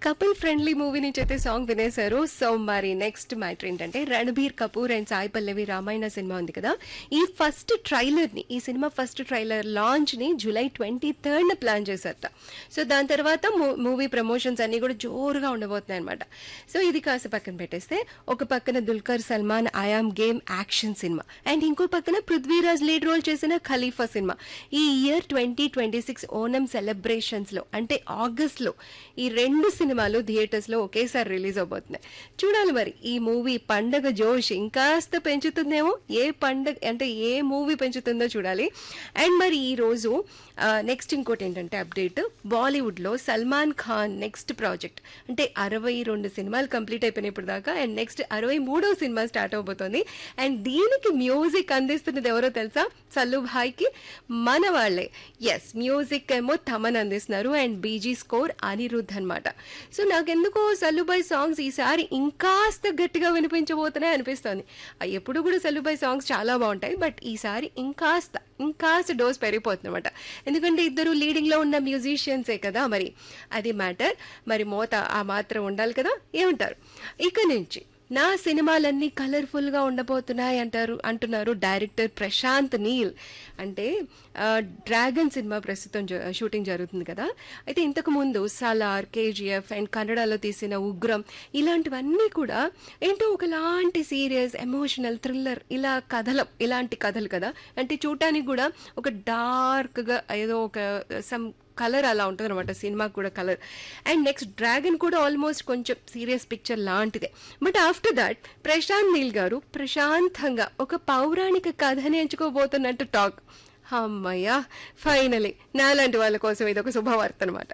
couple friendly movie నుంచి అయితే song వినేశారు సో మరి నెక్స్ట్ మ్యాటర్ ఏంటంటే రణబీర్ కపూర్ అండ్ సాయి పల్లవి రామాయణ సినిమా ఉంది కదా ఈ ఫస్ట్ ట్రైలర్ ని ఈ సినిమా ఫస్ట్ ట్రైలర్ లాంచ్ ని జూలై ట్వంటీ థర్డ్ ప్లాన్ చేశారట సో దాని తర్వాత మూవీ ప్రమోషన్స్ అన్ని కూడా జోరుగా ఉండబోతున్నాయి అనమాట సో ఇది కాస్త పక్కన పెట్టేస్తే ఒక పక్కన Dulquer Salmaan I Am Game action cinema and ఇంకో పక్కన పృథ్వీరాజ్ లీడ్ రోల్ చేసిన ఖలీఫా సినిమా ఈ year twenty twenty six Onam celebrations లో అంటే ఆగస్ట్ లో ఈ రెండు సినిమాలు థియేటర్స్ లో ఒకేసారి రిలీజ్ అవబోతున్నాయి చూడాలి మరి ఈ మూవీ పండగ జోష్ ఇంకాస్త పెంచుతుందేమో ఏ పండగ అంటే ఏ మూవీ పెంచుతుందో చూడాలి అండ్ మరి ఈ రోజు నెక్స్ట్ ఇంకోటి ఏంటంటే అప్డేట్ బాలీవుడ్ లో సల్మాన్ ఖాన్ నెక్స్ట్ ప్రాజెక్ట్ అంటే అరవై రెండు సినిమాలు కంప్లీట్ అయిపోయినాయి ఇప్పుడు దాకా అండ్ నెక్స్ట్ అరవై మూడో సినిమా స్టార్ట్ అవబోతోంది అండ్ దీనికి మ్యూజిక్ అందిస్తున్నది ఎవరో తెలుసా సల్లు భాయ్కి మన వాళ్ళే ఎస్ మ్యూజిక్ ఏమో తమన్ అందిస్తున్నారు అండ్ బీజీ స్కోర్ అనిరుద్ధ్ అనమాట సో నాకెందుకో సల్లుబాయ్ సాంగ్స్ ఈసారి ఇంకాస్త గట్టిగా వినిపించబోతున్నాయి అనిపిస్తోంది ఆ ఎప్పుడు కూడా సల్లుబాయ్ సాంగ్స్ చాలా బాగుంటాయి బట్ ఈసారి ఇంకాస్త ఇంకాస్త డోస్ పెరిగిపోతుంది అనమాట ఎందుకంటే ఇద్దరు లీడింగ్ లో ఉన్న మ్యూజిషియన్సే కదా మరి అది మ్యాటర్ మరి మోత ఆ మాత్రం ఉండాలి కదా ఏమంటారు ఇక నుంచి నా సినిమాలన్నీ కలర్ఫుల్ గా ఉండబోతున్నాయి అంటారు అంటున్నారు డైరెక్టర్ ప్రశాంత్ నీల్ అంటే ఆ, డ్రాగన్ సినిమా ప్రస్తుతం జ- షూటింగ్ జరుగుతుంది కదా అయితే ఇంతకు ముందు సలార్ కేజీఎఫ్ అండ్ కన్నడలో తీసిన ఉగ్రం ఇలాంటివన్నీ కూడా ఏంటో ఒకలాంటి సీరియస్ ఎమోషనల్ థ్రిల్లర్ ఇలా కథలు ఇలాంటి కథలు కదా అంటే చూడటానికి కూడా ఒక డార్క్ గా ఏదో ఒక సమ్ కలర్ అలా ఉంటుంది అనమాట సినిమాకి కూడా కలర్ అండ్ నెక్స్ట్ డ్రాగన్ కూడా ఆల్మోస్ట్ కొంచెం సీరియస్ పిక్చర్ లాంటిదే but after that Prashanth Neel garu ప్రశాంతంగా ఒక పౌరాణిక కథని ఎంచుకోబోతున్నట్టు టాక్ అమ్మయ్యా ఫైనలీ నాలాంటి వాళ్ళ కోసం ఇది ఒక శుభవార్త అనమాట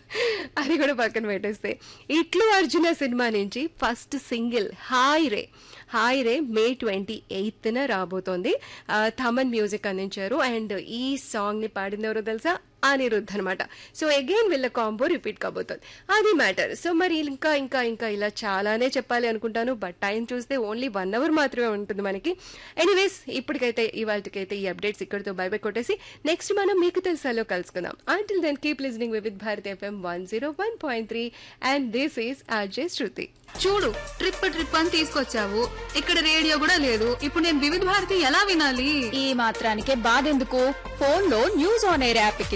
అది కూడా పక్కన పెట్టేస్తే ఇట్లు అర్జున సినిమా నుంచి ఫస్ట్ సింగిల్ హాయ్ రే హాయ్ రే మే ట్వంటీ ఎయిత్న రాబోతోంది ఆ, థమన్ మ్యూజిక్ అందించారు అండ్ ఈ సాంగ్ ని పాడింది ఎవరో తెలుసా అనిరుద్ధ్ అనమాట సో అగైన్ వీళ్ళ కాంబో రిపీట్ కాబోతోంది అది మ్యాటర్ సో మరి ఇంకా ఇంకా ఇంకా ఇలా చాలానే చెప్పాలి అనుకుంటాను బట్ టైం చూస్తే ఓన్లీ వన్ అవర్ మాత్రమే ఉంటుంది మనకి ఎనీవేస్ ఇప్పటికైతే ఇవాళకైతే ఈ అప్డేట్స్ ఇక్కడితో బై బై కొట్టేసి నెక్స్ట్ మనం మీకు తెలుసాలో కలుసుకుందాం until then keep listening with Bharat FM one zero one point three and this is RJ Shruti చూడు ట్రిప్ ట్రిప్ అని తీసుకొచ్చావు ఇక్కడ రేడియో కూడా లేదు ఇప్పుడు నేను వివిధ భారతి ఎలా వినాలి ఈ మాత్రానికే బాధెందుకు ఫోన్ లో న్యూస్ ఆన్ ఎయిర్ యాప్